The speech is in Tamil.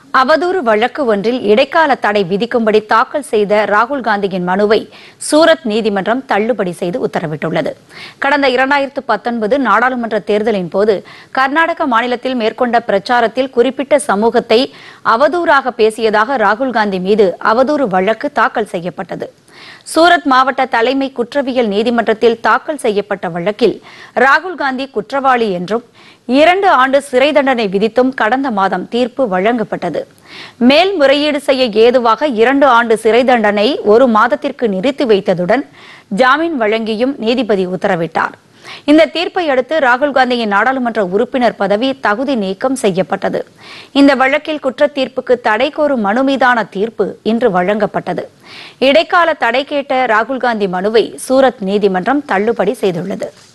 அவதூறு வழக்கு ஒன்றில் இடைக்கால தடை விதிக்கும்படி தாக்கல் செய்த ராகுல் காந்தியின் மனுவை சூரத் நீதிமன்றம் தள்ளுபடி செய்து உத்தரவிட்டுள்ளது கடந்த இரண்டாயிரத்து பத்தொன்பது நாடாளுமன்ற தேர்தலின் போது கர்நாடக மாநிலத்தில் மேற்கொண்ட பிரச்சாரத்தில் குறிப்பிட்ட சமூகத்தை அவதூறாக பேசியதாக ராகுல் காந்தி மீது அவதூறு வழக்கு தாக்கல் செய்யப்பட்டது சூரத் மாவட்ட தலைமை குற்றவியல் நீதிமன்றத்தில் தாக்கல் செய்யப்பட்ட வழக்கில் ராகுல் காந்தி குற்றவாளி என்றும் இரண்டு ஆண்டு சிறை தண்டனை விதித்தும் கடந்த மாதம் தீர்ப்பு வழங்கப்பட்டது மேல்முறையீடு செய்ய ஏதுவாக இரண்டு ஆண்டு சிறை தண்டனை ஒரு மாதத்திற்கு நிறுத்தி வைத்ததுடன் ஜாமீன் வழங்கியும் நீதிபதி உத்தரவிட்டார் இந்த தீர்ப்பை அடுத்து ராகுல் காந்தியின் நாடாளுமன்ற உறுப்பினர் பதவி தகுதி நீக்கம் செய்யப்பட்டது இந்த வழக்கில் குற்றத் தீர்ப்புக்கு தடை கோரும் மனு மீதான தீர்ப்பு இன்று வழங்கப்பட்டது இடைக்கால தடை கேட்ட ராகுல் காந்தி மனுவை சூரத் நீதிமன்றம் தள்ளுபடி செய்துள்ளது